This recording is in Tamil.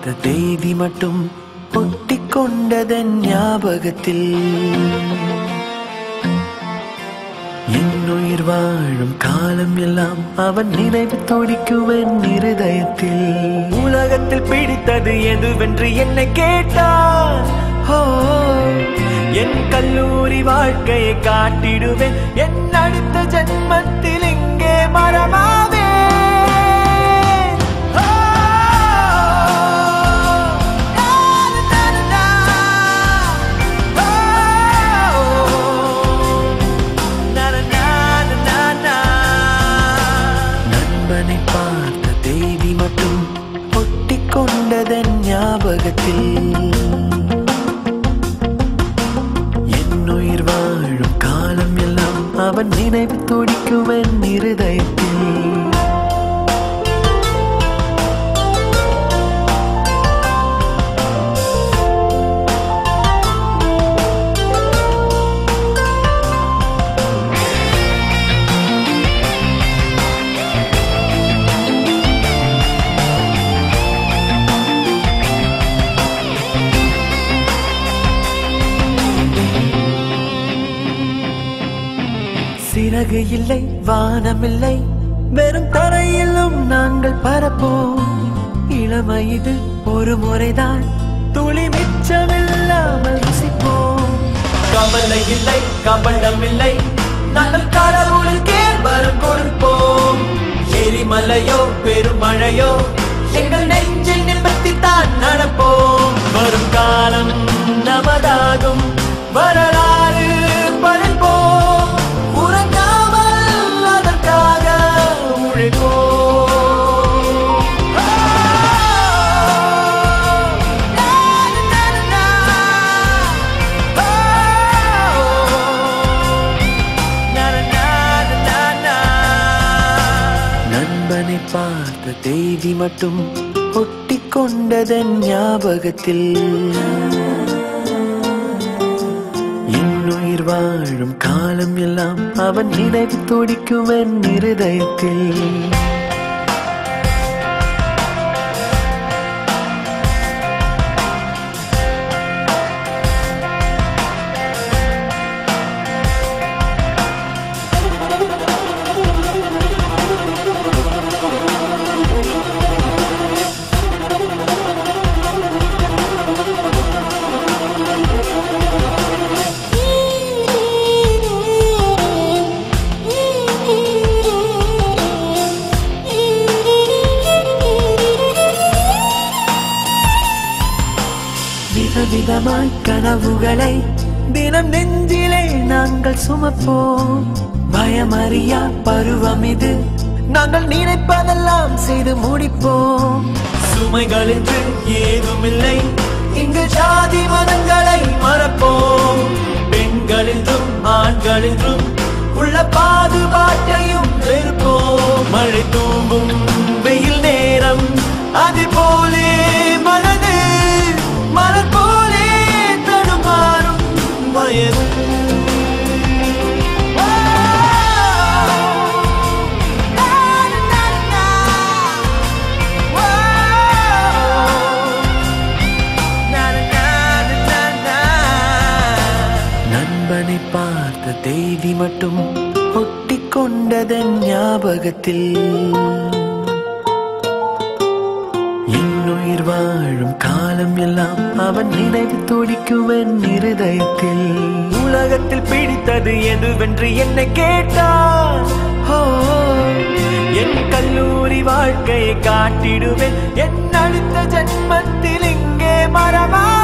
பார்த்த தேதி மட்டும் ஒட்டிக்கொண்டதன் ஞாபகத்தில் என் உயிர் வாழும் காலம் எல்லாம் அவன் நினைவு துடிக்குவன் இருதயத்தில் உலகத்தில் பிடித்தது எதுவென்று என்னை கேட்டான் ஓ என் கல்லூரி வாழ்க்கையை காட்டிடுவேன் என் அடுத்த ஜென்மத்தில் இங்கே மரமாவே நண்பனை பார்த்த தேதி மட்டும் ஒட்டிக்கொண்டதன் ஞாபகத்தில் என் உயிர் வாழும் காலம் எல்லாம் அவன் நினைவு துடிக்குவன் இருதயத்தில் சிறகு இல்லை வானமில்லை வெறும் தரையிலும் நாங்கள் பரப்போம் இளமை இது ஒரு முறைதான் துளி மிச்சமில்லாமல் ருசிப்போம் கவலை இல்லை கபடம் இல்லை நாங்கள் கடவுளுக்கே வரம் கொடுப்போம் எரிமலையோ பெருமழையோ எங்கள் நெஞ்சில் நிமித்தி தான் நடப்போம் வரும் காலம் நமதாகும் வரலாறு படைப்போம் உறங்காமல் அதற்காக உழைப்போம் நண்பனை பார்த்த தேதி மட்டும் ஒட்டிக்கொண்டதன் ஞாபகத்தில் என் உயிர் வாழும் காலம் எல்லாம் அவன் நினைவு துடிக்குவன் இருதயத்தில் விதவிதமாய் கனவுகளை தினம் நெஞ்சிலே நாங்கள் சுமப்போம் பயமறியா பருவம் இது நாங்கள் நினைப்பதெல்லாம் செய்து முடிப்போம் சுமைகள் என்று ஏதுமில்லை இங்கு ஜாதி மதங்களை மறப்போம் பெண்கள் என்றும் ஆண்கள் என்றும் உள்ள பாதுபாட்டையும் வெறுப்போம் மழை தூங்கும் வெயில் நேரம் அது போலே மனது மலர் போலே தடுமாறும் வயது நண்பனை பார்த்த தேதி மட்டும் ஒட்டிக்கொண்டதன் ஞாபகத்தில் என் உயிர் வாழும் காலம் எல்லாம் அவன் நினைவு துடிக்குவன் இருதயத்தில் உலகத்தில் பிடித்தது எதுவென்று என்னை கேட்டான் ஓ என் கல்லூரி வாழ்க்கையை காட்டிடுவேன் என் அடுத்த ஜென்மத்தில் இங்கே மரமா